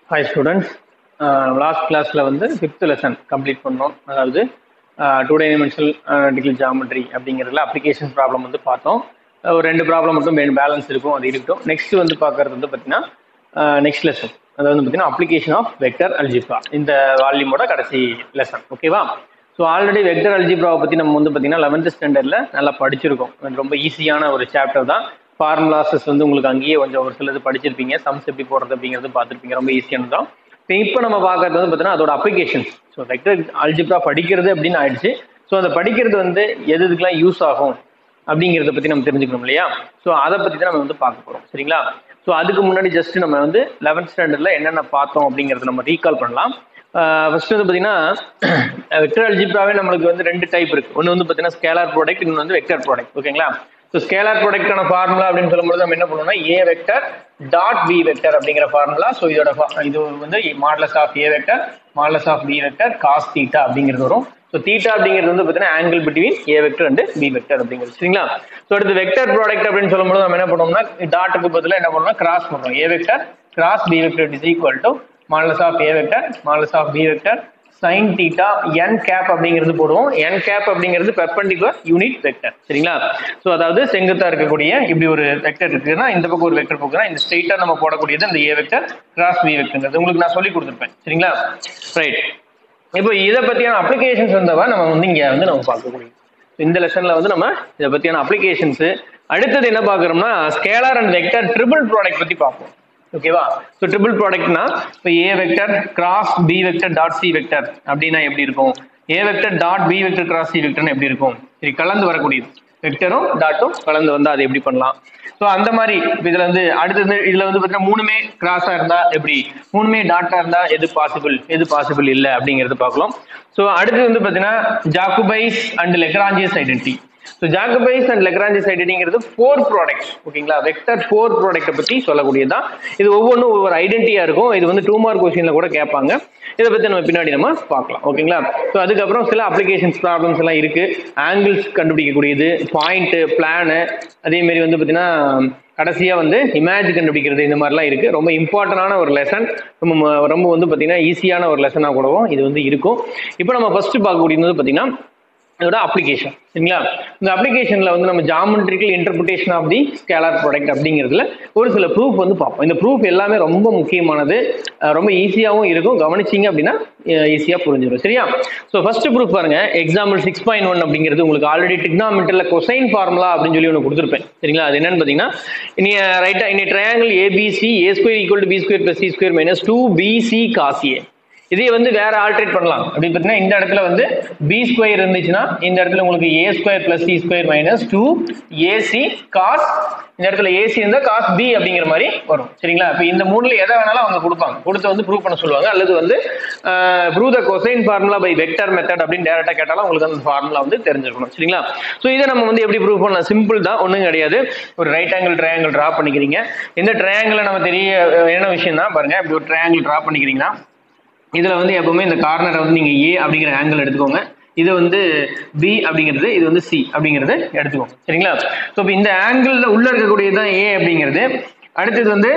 hi students last கிளாஸில் வந்து fifth lesson complete பண்ணோம் அதாவது டூ டைமென்ஷனல் டிகில் ஜாமெட்ரி அப்படிங்கிறதுல அப்ளிகேஷன் ப்ராப்ளம் வந்து பார்த்தோம் அஹ் ஒரு ரெண்டு ப்ராப்ளம் மட்டும் பேலன்ஸ் இருக்கும் அது இருக்கட்டும் நெக்ஸ்ட் வந்து பார்க்கறது வந்து பார்த்தீங்கன்னா நெக்ஸ்ட் லெசன் அதாவது வந்து பார்த்தீங்கன்னா அப்ளிகேஷன் ஆஃப் வெக்டர் அல்ஜிப்ரா இந்த வால்யூமோட கடைசி லெசன் ஓகேவா ஸோ ஆல்ரெடி வெக்டர் அல்ஜிப்ராவை பற்றி நம்ம வந்து பார்த்தீங்கன்னா லெவன்த் ஸ்டாண்டர்டில் நல்லா படிச்சிருக்கோம் அது ரொம்ப ஈஸியான ஒரு சாப்டர் தான் ஃபார்முலாசஸ் வந்து உங்களுக்கு அங்கேயே கொஞ்சம் ஒரு சிலது படிச்சிருப்பீங்க சம்ஸ் எப்படி போடுறது அப்படிங்கிறது பார்த்துருப்பீங்க ரொம்ப ஈஸியானது தான் இப்போ நம்ம பார்க்கறது வந்து பார்த்தீங்கன்னா அதோட அப்ளிகேஷன்ஸ் ஸோ வெக்டர் அல்ஜிப்ரா படிக்கிறது அப்படின்னு ஆயிடுச்சு ஸோ அந்த படிக்கிறது வந்து எது இதுக்கெல்லாம் யூஸ் ஆகும் அப்படிங்கிறத பற்றி நம்ம தெரிஞ்சுக்கணும் இல்லையா ஸோ அதை பற்றி தான் நம்ம வந்து பார்க்க போகிறோம் சரிங்களா ஸோ அதுக்கு முன்னாடி ஜஸ்ட் நம்ம வந்து லெவன்த் ஸ்டாண்டர்டில் என்னென்ன பார்த்தோம் அப்படிங்கிறத நம்ம ரீகால் பண்ணலாம் ஃபர்ஸ்ட் வந்து பார்த்தீங்கன்னா வெக்டர் அல்ஜிப்ராவே நம்மளுக்கு வந்து ரெண்டு டைப் இருக்கு ஒன்று வந்து பார்த்தீங்கன்னா ஸ்கேலார் ப்ராடக்ட் இன்னொன்று வந்து வெக்டர் ப்ராடக்ட் ஓகேங்களா ஸோ ஸ்கேலார் ப்ராடக்டான ஃபார்முலா அப்படின்னு சொல்லும்போது நம்ம என்ன பண்ணுவோம்னா A vector dot B vector அப்படிங்கிற ஃபார்முலா ஸோ இதோட fa- இது வந்து modulus of A vector modulus of B vector cos theta அப்படிங்கிறது வரும் ஸோ தீட்டா அப்படிங்கிறது வந்து பார்த்தீங்கன்னா angle between A vector and B vector அப்படிங்கிறது சரிங்களா ஸோ அடுத்து வெக்டர் ப்ராடக்ட் அப்படின்னு சொல்லும்போது நம்ம என்ன பண்ணுவோம்னா டாட்டுக்கு பதிலாக என்ன பண்ணுவோம்னா கிராஸ் பண்ணுவோம் A vector cross B vector is equal to modulus of A vector modulus of B vector sine theta N cap அப்படிங்கிறது போடுவோம் என் கேப் அப்படிங்கிறது பெர்பெண்டிகுலர் யூனிட் வெக்டர் சரிங்களா ஸோ அதாவது செங்குத்தா இருக்கக்கூடிய இப்படி ஒரு வெக்டர் இருக்குன்னா இந்த பக்கம் ஒரு வெக்டர் போக்குனா இந்த ஸ்ட்ரெயிட்டா நம்ம போடக்கூடியது இந்த ஏ வெக்டர் கிராஸ் பி வெக்டர்ங்கிறது உங்களுக்கு நான் சொல்லி கொடுத்துருப்பேன் சரிங்களா ரைட் இப்போ இதை பத்தியான அப்ளிகேஷன்ஸ் வந்தவா நம்ம வந்து இங்க வந்து நம்ம பார்க்கக்கூடிய இந்த லெசன்ல வந்து நம்ம இதை பத்தியான அப்ளிகேஷன்ஸ் அடுத்தது என்ன பார்க்குறோம்னா scalar and vector triple product பத்தி பார்ப்போம் ஓகேவா ஸோ ட்ரிபிள் ப்ராடக்ட்னா இப்போ A vector cross B vector dot C vector அப்படின்னா எப்படி இருக்கும் A vector dot B vector cross C வெக்டர்னு எப்படி இருக்கும் சரி கலந்து வரக்கூடியது வெக்டரும் டாட்டும் கலந்து வந்தா அது எப்படி பண்ணலாம் ஸோ அந்த மாதிரி இப்ப இதுல வந்து அடுத்தது இதுல வந்து பார்த்தீங்கன்னா மூணுமே கிராஸா இருந்தா எப்படி மூணுமே டாட்டா இருந்தா எது பாசிபிள் எது பாசிபிள் இல்லை அப்படிங்கிறது பார்க்கலாம் ஸோ அடுத்து வந்து பார்த்தீங்கன்னா Jacobi's and Lagrange's identity so Jacobi's and Lagrange's ஐடென்டிங்கிறது ஃபோர் ப்ராடக்ட்ஸ் ஓகேங்களா வெக்டர் ஃபோர் ப்ராடக்ட்டை பற்றி சொல்லக்கூடியது தான் இது ஒவ்வொன்றும் ஒவ்வொரு ஐடென்டிட்டியாக இருக்கும் இது வந்து டூ மார்க் கொஸ்டினில் கூட கேட்பாங்க இதை பற்றி நம்ம பின்னாடி நம்ம பார்க்கலாம் ஓகேங்களா ஸோ அதுக்கப்புறம் சில அப்ளிகேஷன்ஸ் ப்ராப்ளம்ஸ் எல்லாம் இருக்கு ஆங்கிள்ஸ் கண்டுபிடிக்கக்கூடியது பாயிண்ட்டு பிளானு அதேமாரி வந்து பார்த்தீங்கன்னா கடைசியாக வந்து இமேஜ் கண்டுபிடிக்கிறது இந்த மாதிரிலாம் இருக்குது ரொம்ப இம்பார்ட்டண்டான ஒரு லெசன் ரொம்ப ம- ரொம்ப வந்து பார்த்தீங்கன்னா ஈஸியான ஒரு லெசனாக கூடவும் இது வந்து இருக்கும் இப்போ நம்ம ஃபர்ஸ்ட் பார்க்கக்கூடியது வந்து பார்த்தீங்கன்னா இதோட அப்ளிகேஷன் சரிங்களா இந்த அப்ளிகேஷன்ல வந்து நம்ம geometrical interpretation of the scalar product அப்படிங்கிறதுல ஒரு சில ப்ரூஃப் வந்து பார்ப்போம் இந்த ப்ரூஃப் எல்லாமே ரொம்ப முக்கியமானது அஹ் ரொம்ப ஈஸியாகவும் இருக்கும் கவனிச்சிங்க அப்படின்னா ஈஸியாக புரிஞ்சிடும் சரியா ஸோ ஃபர்ஸ்ட் ப்ரூஃப் பாருங்க எக்ஸாம்பிள் சிக்ஸ் பாயிண்ட் ஒன் அப்படிங்கிறது உங்களுக்கு ஆல்ரெடி டிக்னாமெண்டல்ல கொசைன் ஃபார்முலா அப்படின்னு சொல்லி ஒன்று கொடுத்துருப்பேன் சரிங்களா அது என்னன்னு பார்த்தீங்கன்னா இனி ரைட்டா இனி triangle ABC A square equal to B square plus C square minus two BC cos A இதே வந்து வேற ஆல்ட்ரேட் பண்ணலாம் அப்படி பார்த்தீங்கன்னா இந்த இடத்துல வந்து பி ஸ்கொயர் இருந்துச்சுன்னா இந்த இடத்துல உங்களுக்கு A square plus C square minus two AC cos இந்த இடத்துல ஏசி இருந்தால் காஸ் பி அப்படிங்கிற மாதிரி வரும் சரிங்களா இப்போ இந்த மூணுல எதை வேணாலும் அவங்க கொடுப்பாங்க கொடுத்து வந்து ப்ரூவ் பண்ண சொல்லுவாங்க அல்லது வந்து prove the cosine formula by vector method அப்படின்னு டேரக்டா கேட்டாலும் உங்களுக்கு அந்த ஃபார்முலா வந்து தெரிஞ்சிருக்கணும் சரிங்களா ஸோ இதை நம்ம வந்து எப்படி ப்ரூவ் பண்ணலாம் சிம்பிள் தான் ஒன்றும் கிடையாது ஒரு ரைட் ஆங்கிள் ட்ரையாங்கிள் ட்ரா பண்ணிக்கிறீங்க இந்த ட்ரையாங்கிளை நம்ம தெரிய என்ன விஷயம் தான் பாருங்க இப்படி ஒரு ட்ரையாங்கிள் ட்ரா பண்ணிக்கிறீங்கன்னா இதுல வந்து எப்பவுமே இந்த கார்னரை வந்து நீங்க ஏ அப்படிங்கிற ஆங்கிள் எடுத்துக்கோங்க இது வந்து பி அப்படிங்கிறது இது வந்து சி அப்படிங்கிறது எடுத்துக்கோங்க சரிங்களா ஸோ இப்போ இந்த ஆங்கிள் உள்ள இருக்கக்கூடியது தான் ஏ அப்படிங்கிறது அடுத்தது வந்து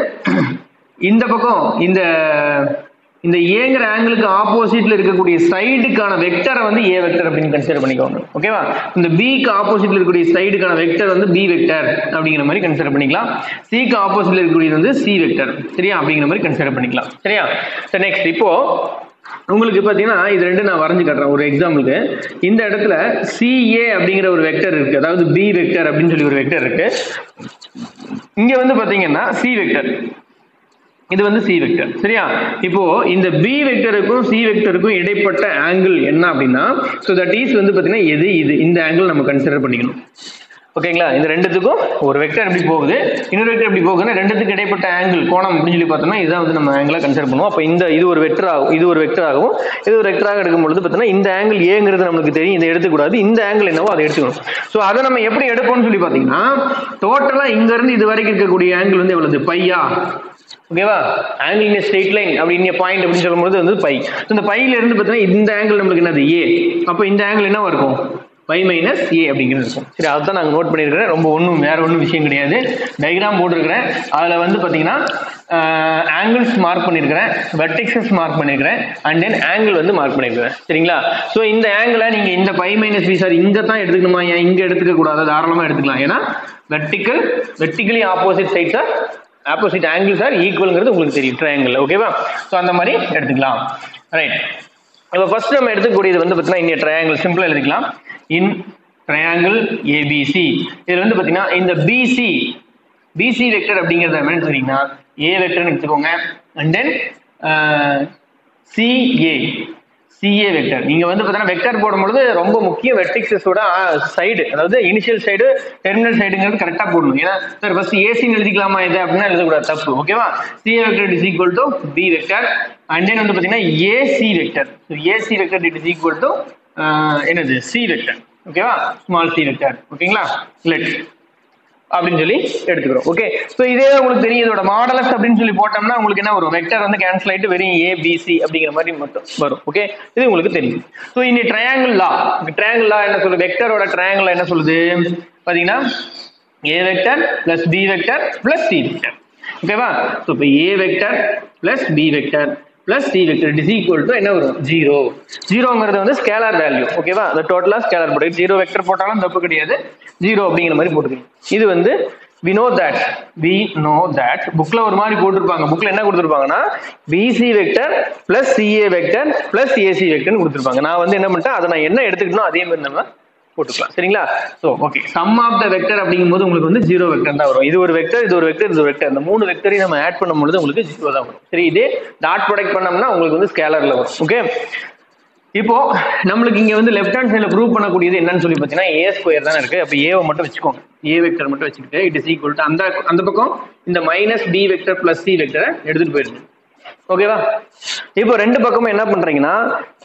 இந்த பக்கம் இந்த இந்த ஏங்கிற ஆங்கிளுக்கு ஆப்போசிட்ல இருக்கக்கூடிய சைடுக்கான வெக்டரை வந்து ஏ வெக்டர் அப்படின்னு கன்சிடர் பண்ணிக்கோங்க ஓகேவா இந்த பிக்கு ஆப்போசிட்ல இருக்கக்கூடிய சைடுக்கான வெக்டர் வந்து பி வெக்டர் அப்படிங்கிற மாதிரி கன்சிடர் பண்ணிக்கலாம் சிக்கு ஆப்போசிட்ல இருக்கக்கூடியது வந்து சி வெக்டர் சரியா அப்படிங்கிற மாதிரி கன்சிடர் பண்ணிக்கலாம் சரியா சரி நெக்ஸ்ட் இப்போ உங்களுக்கு பார்த்தீங்கன்னா இது ரெண்டு நான் வரைஞ்சு காட்டுறேன் ஒரு எக்ஸாம்பிளுக்கு இந்த இடத்துல சிஏ அப்படிங்கிற ஒரு வெக்டர் இருக்கு அதாவது பி வெக்டர் அப்படின்னு சொல்லி ஒரு வெக்டர் இருக்கு இங்க வந்து பாத்தீங்கன்னா சி வெக்டர் இது வந்து சி வெக்டர் சரியா இப்போ இந்த பி வெக்டருக்கும் சி வெக்டருக்கும் இடைப்பட்ட ஆங்கிள் என்ன அப்படின்னா ஸோ தட் இஸ் வந்து பார்த்தீங்கன்னா எது இது இந்த ஆங்கிள் நம்ம கன்சிடர் பண்ணிக்கணும் ஓகேங்களா இந்த ரெண்டுத்துக்கும் ஒரு வெக்டர் எப்படி போகுது இன்னொரு வெக்டர் எப்படி போகுதுன்னா ரெண்டுத்துக்கு இடைப்பட்ட ஆங்கிள் கோணம் அப்படின்னு சொல்லி பார்த்தோம்னா இதான் வந்து நம்ம ஆங்கிளா கன்சிடர் பண்ணுவோம் அப்போ இந்த இது ஒரு வெக்டர் ஆகும் இது ஒரு வெக்டர் ஆகும் இது ஒரு வெக்டராக எடுக்கும் பொழுது பார்த்தீங்கன்னா இந்த ஆங்கிள் ஏங்கிறது நம்மளுக்கு தெரியும் இதை எடுத்துக்கூடாது இந்த ஆங்கிள் என்னவோ அதை எடுத்துக்கணும் ஸோ அதை நம்ம எப்படி எடுப்போம்னு சொல்லி பார்த்தீங்கன்னா டோட்டலாக இங்க இருந்து இது வரைக்கும் இருக்கக்கூடிய ஆங்கிள் வந்து எவ்வளவு பையா ஓகேவா ஆங்கிள் இன் ஸ்ட்ரெயிட் லைன் அப்படின்னு பாயிண்ட் அப்படின்னு சொல்லும்போது வந்து பை இந்த பையில இருந்து பார்த்தீங்கன்னா இந்த ஆங்கிள் நம்மளுக்கு என்னது ஏ அப்போ இந்த ஆங்கிள் என்னவா இருக்கும் பை மைனஸ் ஏ அப்படிங்கிறது இருக்கும் சரி அதுதான் நாங்கள் நோட் பண்ணியிருக்கிறேன் ரொம்ப ஒன்றும் வேற ஒன்றும் விஷயம் கிடையாது டயக்ராம் போட்டிருக்கிறேன் அதில் வந்து பார்த்தீங்கன்னா ஆங்கிள்ஸ் மார்க் பண்ணியிருக்கிறேன் வெர்டிக்ஸஸ் மார்க் பண்ணியிருக்கிறேன் அண்ட் தென் ஆங்கிள் வந்து மார்க் பண்ணியிருக்கிறேன் சரிங்களா ஸோ இந்த ஆங்கிளை நீங்கள் இந்த பை மைனஸ் பி சார் இங்கே தான் எடுத்துக்கணுமா ஏன் இங்கே எடுத்துக்க கூடாது தாராளமாக எடுத்துக்கலாம் ஏன்னா vertical vertically opposite sides are opposite angles are ஈக்குவல்ங்கிறது உங்களுக்கு தெரியும் ட்ரையாங்கிள் ஓகேவா ஸோ அந்த மாதிரி எடுத்துக்கலாம் ரைட் இப்போ ஃபர்ஸ்ட் நம்ம எடுத்துக்கூடியது வந்து பார்த்தீங்கன்னா இந்த ட்ரையாங்கிள் சிம்பிளாக எழுதிக்கலாம் இன் ட்ரையாங்கிள் ஏபிசி இதில் வந்து பார்த்தீங்கன்னா இந்த பிசி பிசி வெக்டர் அப்படிங்கிறத என்னன்னு சொன்னீங்கன்னா ஏ வெக்டர்னு எடுத்துக்கோங்க and then CA CA vector நீங்க வந்து பார்த்தீங்கன்னா வெக்டர் போடும்பொழுது ரொம்ப முக்கியம் வெர்டிக்ஸஸோட சைடு அதாவது இனிஷியல் சைடு டெர்மினல் சைடுங்கிறது கரெக்டாக போடணும் ஏன்னா சார் ஃபர்ஸ்ட் ஏசின்னு எழுதிக்கலாமா இது அப்படின்னா எழுதக்கூடாது தப்பு ஓகேவா CA vector is equal to B vector and then வந்து பார்த்தீங்கன்னா AC vector so AC vector it is equal to என்னது சி வெக்டர் ஓகேவா ஸ்மால் சி வெக்டர் ஓகேங்களா லெட் அப்படின்னு சொல்லி எடுத்துக்கிறோம் ஓகே ஸோ இதே உங்களுக்கு தெரியும் இதோட மாடலஸ் அப்படின்னு சொல்லி போட்டோம்னா உங்களுக்கு என்ன வரும் வெக்டர் வந்து கேன்சல் ஆயிட்டு வெறும் ஏ பிசி அப்படிங்கிற மாதிரி மட்டும் வரும் ஓகே இது உங்களுக்கு தெரியும் ஸோ இனி ட்ரையாங்கிள் லா ட்ரையாங்கிள் லா என்ன சொல்லுது வெக்டரோட ட்ரையாங்கிள் என்ன சொல்லுது பார்த்தீங்கன்னா A vector plus B vector plus C vector ஓகேவா ஸோ இப்போ A vector plus B vector plus C vector it is equal to என்ன வரும் ஜீரோ ஜீரோங்கிறது வந்து ஸ்கேலார் வேல்யூ ஓகேவா அந்த டோட்டலா ஸ்கேலார் போட்டு ஜீரோ வெக்டர் போட்டாலும் தப்பு கிடையாது ஜீரோ அப்படிங்கிற மாதிரி போட்டுக்கணும் இது வந்து we know that we know that புக்ல ஒரு மாதிரி போட்டிருப்பாங்க புக்ல என்ன கொடுத்துருப்பாங்கன்னா BC vector plus CA vector plus AC வெக்டர்னு கொடுத்துருப்பாங்க நான் வந்து என்ன பண்ணிட்டேன் அதை நான் என்ன எடுத்துக்கணும் அதே மாதிரி நம்ம போட்டுக்கலாம் சரிங்களா so okay sum of the vector அப்படிங்கும்போது உங்களுக்கு வந்து ஜீரோ வெக்டர் தான் வரும் இது ஒரு வெக்டர் இது ஒரு வெக்டர் இது ஒரு வெக்டர் இந்த மூணு வெக்டரையும் நம்ம ஆட் பண்ணும்பொழுது உங்களுக்கு ஜீரோ தான் வரும் சரி இதே டாட் ப்ராடக்ட் பண்ணோம்னா உங்களுக்கு வந்து ஸ்கேலர்ல வரும் ஓகே இப்போ நம்மளுக்கு இங்க வந்து லெஃப்ட் ஹேண்ட் சைடில் ப்ரூவ் பண்ணக்கூடியது என்னன்னு சொல்லி பார்த்தீங்கன்னா ஏ ஸ்கொயர் தான் இருக்கு அப்போ ஏவை மட்டும் வச்சுக்கோங்க ஏ வெக்டர் மட்டும் வச்சுக்கிட்டு இட் இஸ் ஈக்குவல் டு அந்த அந்த பக்கம் இந்த minus B vector plus C வெக்டரை எடுத்துட்டு போயிருங்க ஓகேவா இப்போ ரெண்டு பக்கமும் என்ன பண்றீங்கன்னா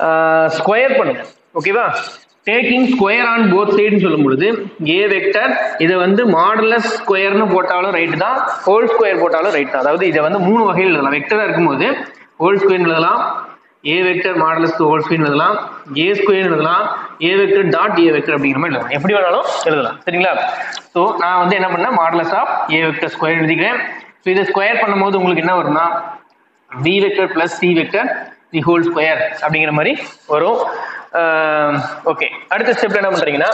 ஸ்கொயர் பண்ணுங்க ஓகேவா டேக்கிங் ஸ்கொயர் ஆன் போத் சைடுன்னு சொல்லும் பொழுது ஏ வெக்டர் இதை வந்து மாடலஸ் ஸ்கொயர்னு போட்டாலும் ரைட் தான் ஹோல் ஸ்கொயர் போட்டாலும் ரைட் தான் அதாவது இதை வந்து மூணு வகையில் எழுதலாம் வெக்டரா இருக்கும்போது ஹோல் ஸ்கொயர் எழுதலாம் A vector modulus whole square எழுதலாம் ஏ ஸ்கொயர் எழுதலாம் A vector dot A vector அப்படிங்கிற மாதிரி எழுதலாம் எப்படி வேணாலும் எழுதலாம் சரிங்களா ஸோ நான் வந்து என்ன பண்ணேன் modulus of A vector square எழுதிக்கிறேன் ஸோ இதை ஸ்கொயர் பண்ணும்போது உங்களுக்கு என்ன வரும்னா B vector plus C vector the whole square அப்படிங்கிற மாதிரி வரும் ஓகே அடுத்த ஸ்டெப்ல என்ன பண்றீங்கன்னா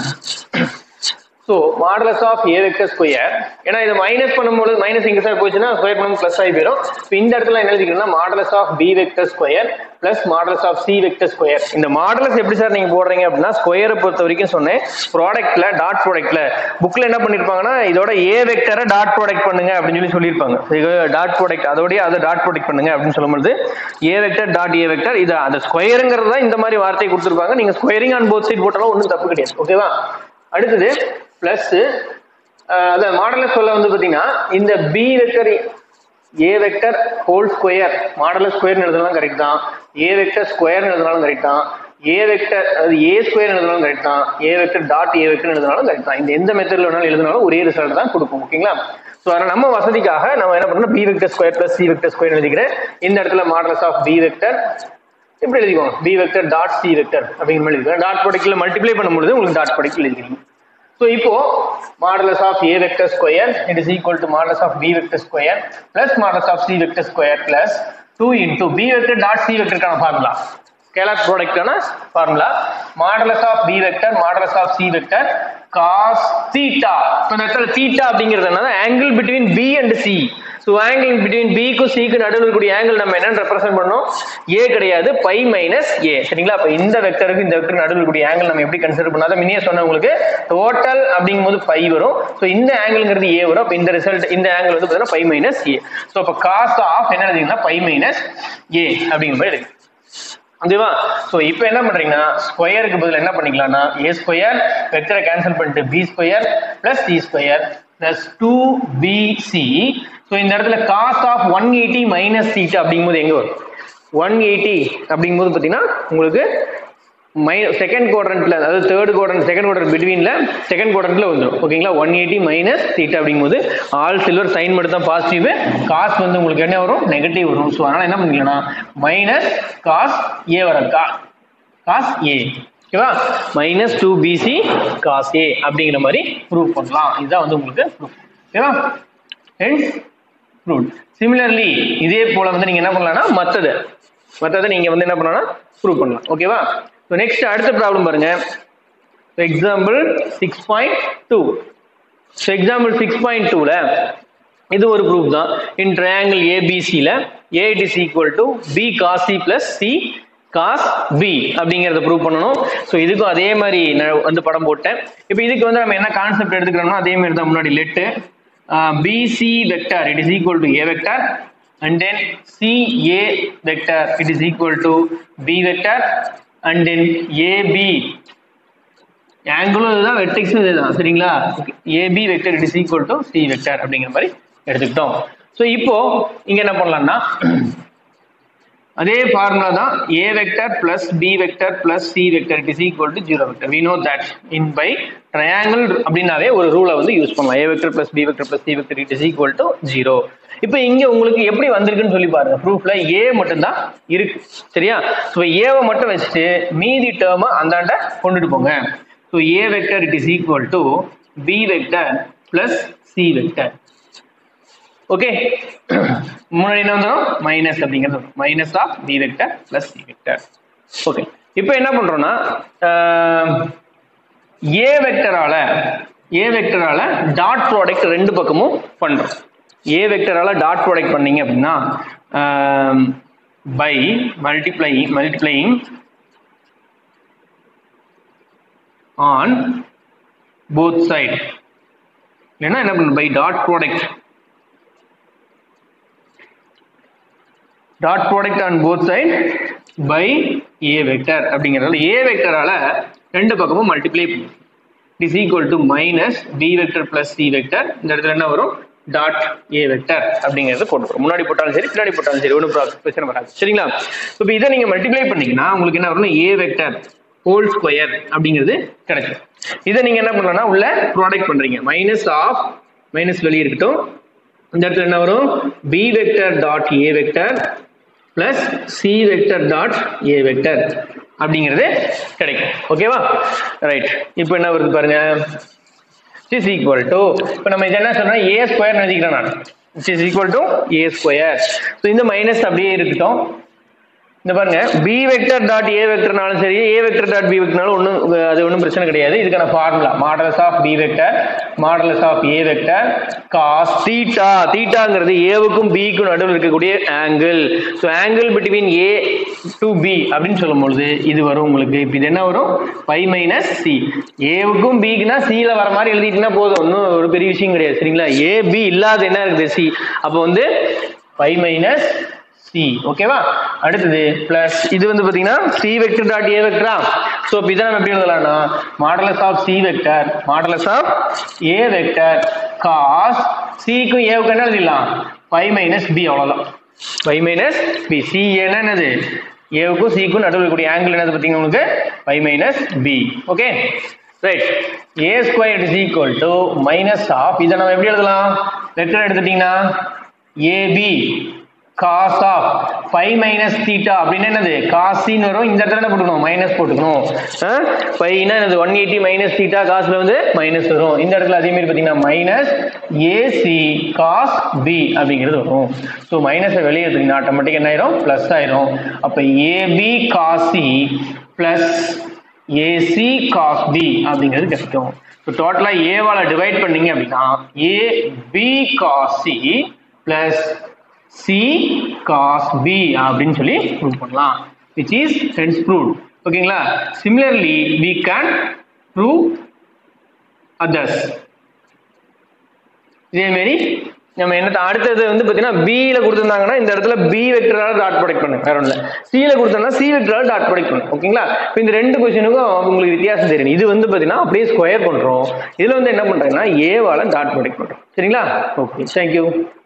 so modulus of A vector square ஏன்னா இதை மைனஸ் பண்ணும்போது மைனஸ் இங்கே சார் போச்சுன்னா ஸ்கொயர் பண்ணும்போது ப்ளஸ் ஆகி போயிடும் இப்போ இந்த இடத்துல என்ன எழுதிக்கணும்னா modulus of B vector square plus modulus of C vector square இந்த மாடலஸ் எப்படி சார் நீங்க போடுறீங்க அப்படின்னா ஸ்கொயரை பொறுத்த வரைக்கும் சொன்னேன் ப்ராடக்ட்ல டாட் ப்ராடக்ட்ல புக்ல என்ன பண்ணிருப்பாங்கன்னா இதோட ஏ வெக்டரை டாட் ப்ராடக்ட் பண்ணுங்க அப்படின்னு சொல்லி சொல்லியிருப்பாங்க டாட் ப்ராடக்ட் அதோடய அதை டாட் ப்ராடக்ட் பண்ணுங்க அப்படின்னு சொல்லும்போது A vector dot A vector இது அந்த ஸ்கொயருங்கிறது தான் இந்த மாதிரி வார்த்தை கொடுத்துருப்பாங்க நீங்க ஸ்கொயரிங் ஆன் போத் சைட் போட்டாலும் ஒன்றும் தப்பு கிடையாது ஓகேவா அடுத்தது பிளஸ் அதான் மாடலர் சொல்ல வந்து பார்த்தீங்கன்னா இந்த B vector A vector whole square modular ஸ்கொயர்னு எழுதலாம் கரெக்ட் தான் ஏ வெக்டர் ஸ்கொயர்னு எழுதினாலும் கரெக்ட் தான் ஏ வெக்டர் அது ஏ ஸ்கொயர் எழுதினாலும் கரெக்ட் தான் A vector dot A vector எழுதினாலும் கரெக்ட் தான் இந்த எந்த மெத்தட்ல வேணாலும் எழுதினாலும் ஒரே ரிசல்ட் தான் கொடுக்கும் ஓகேங்களா ஸோ அதனால் நம்ம வசதிக்காக நம்ம என்ன பண்ணணும் B vector square plus C vector square எழுதிக்கிறேன் இந்த இடத்துல மாடலஸ் ஆஃப் பி வெக்டர் இப்படி எழுதிக்கோங்க B vector dot C vector அப்படிங்கிற மாதிரி எழுதிக்கிறேன் டாட் ப்ராடக்ட்ல மல்டிப்ளை பண்ணும்போது உங்களுக்கு டாட் ப்ராடக்ட் எழுதிக்கிறீங்க ஸோ இப்போ modulus of A vector square it is equal to modulus of B vector square plus modulus of C vector square plus two into B vector dot C வெக்டருக்கான formula scalar ப்ராடக்டான formula modulus of B vector modulus of C vector cos theta இப்போ இந்த இடத்துல theta அப்படிங்கிறது என்னன்னா angle between B and C so angle between பிக்கும் சிக்கு நடுவில் இருக்கக்கூடிய ஆங்கிள் நம்ம என்னன்னு ரெப்ரசென்ட் பண்ணோம் ஏ கிடையாது பை மைனஸ் ஏ சரிங்களா அப்போ இந்த வெக்டருக்கு இந்த வெக்டர் நடுவில் இருக்கக்கூடிய ஆங்கிள் நம்ம எப்படி கன்சிடர் பண்ணாத மினியே சொன்ன உங்களுக்கு டோட்டல் அப்படிங்கும் போது பை வரும் ஸோ இந்த ஆங்கிள்ங்கிறது ஏ வரும் அப்போ இந்த ரிசல்ட் இந்த ஆங்கிள் வந்து பார்த்தீங்கன்னா பை மைனஸ் ஏ ஸோ அப்போ காஸ் ஆஃப் என்ன எழுதிங்கன்னா பை மைனஸ் ஏ அப்படிங்கிற மாதிரி எழுதி ஓகேவா ஸோ இப்போ என்ன பண்றீங்கன்னா ஸ்கொயருக்கு பதில் என்ன பண்ணிக்கலாம்னா ஏ ஸ்கொயர் வெக்டரை கேன்சல் பண்ணிட்டு B square plus C square plus two BC so இந்த இடத்துல cos of one eighty minus சீட் அப்படிங்கும்போது எங்க வரும் ஒன் எயிட்டி அப்படிங்கும்போது பார்த்தீங்கன்னா உங்களுக்கு மை செகண்ட் குவாட்ரண்ட்ல அதாவது தேர்ட் குவாட்ரண்ட் செகண்ட் குவாட்ரண்ட் பிட்வீன்ல செகண்ட் குவாட்ரண்ட்ல வந்துடும் ஓகேங்களா ஒன் எயிட்டி மைனஸ் தீட்டா அப்படிங்கும்போது ஆல் சில்வர் சைன் மட்டும் தான் பாசிட்டிவ் காஸ் வந்து உங்களுக்கு என்ன வரும் நெகட்டிவ் வரும் ஸோ அதனால என்ன பண்ணிக்கலாம்னா மைனஸ் காஸ் ஏ வர கா காஸ் ஏ ஓகேவா minus two BC cos A அப்படிங்கிற மாதிரி ப்ரூவ் பண்ணலாம் இதுதான் வந்து உங்களுக்கு ப்ரூஃப் ஓகேவா ஹென்ஸ் ப்ரூவ் சிமிலர்லி இதே போல வந்து நீங்க என்ன பண்ணலாம்னா மத்தது மத்ததை நீங்க வந்து என்ன பண்ணலாம்னா ப்ரூவ் பண்ணலாம் ஓகேவா ஸோ நெக்ஸ்ட் அடுத்த ப்ராப்ளம் பாருங்க example six point two so example six point டூவில் இது ஒரு ப்ரூஃப் தான் இன் ட்ரையாங்கிள் ஏபிசியில் A it is equal to B cos C plus C cos B அப்படிங்கிறத ப்ரூவ் பண்ணணும் ஸோ இதுக்கும் அதே மாதிரி நான் வந்து படம் போட்டேன் இப்போ இதுக்கு வந்து நம்ம என்ன கான்செப்ட் எடுத்துக்கிறோம்னா அதே மாதிரி தான் முன்னாடி let BC vector it is equal to A vector and then CA vector it is equal to B vector and then AB ஆங்கிளும் இதுதான் வெர்டெக்ஸும் இதுதான் சரிங்களா AB vector it is equal to C vector அப்படிங்கிற மாதிரி எடுத்துக்கிட்டோம் ஸோ இப்போ இங்க என்ன பண்ணலாம்னா அதே ஃபார்முலா தான் A vector plus B vector plus C vector it is equal to zero vector we know that in by triangle அப்படின்னாவே ஒரு ரூலை வந்து யூஸ் பண்ணலாம் A vector plus B vector plus C vector it is equal to zero இப்போ இங்க உங்களுக்கு எப்படி வந்திருக்குன்னு சொல்லி பாருங்க ப்ரூஃப்ல ஏ மட்டும்தான் இருக்கு சரியா ஸோ ஏவை மட்டும் வச்சுட்டு மீதி டேர்மை அந்தாண்ட கொண்டுட்டு போங்க so A vector it is equal to B vector plus C vector okay முன்னாடி என்ன வந்துடும் மைனஸ் அப்படிங்கிறது வரும் minus of B vector plus C vector okay இப்போ என்ன பண்றோம்னா ஏ வெக்டரால ஏ வெக்டரால டாட் ப்ராடக்ட் ரெண்டு பக்கமும் பண்றோம் ஏ வெக்டரால டாட் ப்ராடக்ட் பண்ணீங்க அப்படின்னா by multiply multiplying on both side இல்லைன்னா என்ன பண்ணணும் by dot product dot product on both side by A vector அப்படிங்கிறதால ஏ வெக்டரால ரெண்டு பக்கமும் மல்டிப்ளை பண்ணும் it is equal to minus B vector plus C vector இந்த இடத்துல என்ன வரும் டாட் ஏ வெக்டர் அப்படிங்கிறது போட்டுக்கிறோம் முன்னாடி போட்டாலும் சரி பின்னாடி போட்டாலும் சரி ஒன்றும் பிரச்சனை வராது சரிங்களா இப்போ இதை நீங்க மல்டிப்ளை பண்ணீங்கன்னா உங்களுக்கு என்ன வரும்னா ஏ வெக்டர் ஹோல் ஸ்கொயர் அப்படிங்கிறது கிடைக்கும் இதை நீங்க என்ன பண்ணலாம்னா உள்ள ப்ராடக்ட் பண்றீங்க மைனஸ் ஆஃப் மைனஸ் வெளியே இருக்கட்டும் இந்த இடத்துல என்ன வரும் B vector dot A vector plus C vector dot A vector அப்படிங்கிறது கிடைக்கும் ஓகேவா ரைட் இப்போ என்ன வருது பாருங்க இஸ் ஈக்குவல் டு இப்போ நம்ம இது என்ன சொன்னா ஏ ஸ்கொயர் நினைக்கிறேன் நான் is equal to A square so இந்த மைனஸ் அப்படியே இருக்கட்டும் இந்த பாருங்க பி வெக்டர் டாட் ஏ வெக்டர்னாலும் சரி ஏ வெக்டர் டாட் பி வெக்டர்னாலும் ஒன்றும் அது ஒன்றும் பிரச்சனை கிடையாது இதுக்கான formula modulus of B vector modulus of A vector cos theta தீட்டாங்கிறது ஏவுக்கும் பிக்கும் நடுவில் இருக்கக்கூடிய angle so angle between A to B அப்படின்னு சொல்லும் பொழுது இது வரும் உங்களுக்கு இப்போ இது என்ன வரும் பை மைனஸ் சி ஏவுக்கும் பிக்குனா சியில் வர மாதிரி எழுதிட்டீங்கன்னா போதும் ஒன்றும் ஒரு பெரிய விஷயம் கிடையாது சரிங்களா ஏ பி இல்லாத என்ன இருக்குது சி அப்போ வந்து பை மைனஸ் சி ஓகேவா அடுத்தது பிளஸ் இது வந்து பாத்தீங்கன்னா சி வெக்டர் டாட் ஏ வெக்டரா ஸோ இப்போ இதை நம்ம எப்படி எழுதலாம்னா modulus of C vector modulus of A vector cos சிக்கும் ஏவுக்கு என்ன எழுதிடலாம் ஃபைவ் மைனஸ் பி அவ்வளோதான் ஃபைவ் மைனஸ் பி சி ஏன்னா என்னது ஏவுக்கும் சிக்கும் நடுவில் இருக்கக்கூடிய ஆங்கிள் என்னது பார்த்தீங்கன்னா உங்களுக்கு five minus B okay right A square is equal to minus of இதை நம்ம எப்படி எழுதலாம் வெக்டர் எடுத்துட்டீங்கன்னா AB cos of five minus theta அப்படின்னு என்னது காசின்னு வரும் இந்த இடத்துல என்ன போட்டுக்கணும் மைனஸ் போட்டுக்கணும் ஃபைவ்னா என்னது ஒன் எயிட்டி மைனஸ் தீட்டா காசுல வந்து மைனஸ் வரும் இந்த இடத்துல அதே மாதிரி பார்த்தீங்கன்னா மைனஸ் ஏசி காஸ் பி அப்படிங்கிறது வரும் ஸோ மைனஸை வெளியே எடுத்தீங்கன்னா ஆட்டோமேட்டிக் என்ன ஆயிரும் ப்ளஸ் ஆயிரும் அப்போ A B cos plus A C cos B அப்படிங்கிறது கிடைக்கும் ஸோ டோட்டலாக ஏவால டிவைட் பண்ணீங்க அப்படின்னா A B cos C plus C cos B அப்படின்னு சொல்லி ப்ரூவ் பண்ணலாம் விச் இஸ் ஹென்ஸ் ப்ரூவ் ஓகேங்களா similarly we can prove others இதேமாரி நம்ம என்ன அடுத்தது வந்து பார்த்தீங்கன்னா பியில் கொடுத்துருந்தாங்கன்னா இந்த இடத்துல பி வெக்டரால டாட் ப்ராடக்ட் பண்ணுங்க வேற ஒன்றும் சியில் கொடுத்தோம்னா சி வெக்டரால டாட் ப்ராடக்ட் பண்ணுங்க ஓகேங்களா இப்போ இந்த ரெண்டு கொஸ்டினுக்கும் உங்களுக்கு வித்தியாசம் தெரியும் இது வந்து பார்த்தீங்கன்னா அப்படியே ஸ்கொயர் பண்ணுறோம் இதில் வந்து என்ன பண்ணுறாங்கன்னா ஏவால டாட் ப்ராடக்ட் பண்ணுறோம் சரிங்களா ஓகே தேங்க்யூ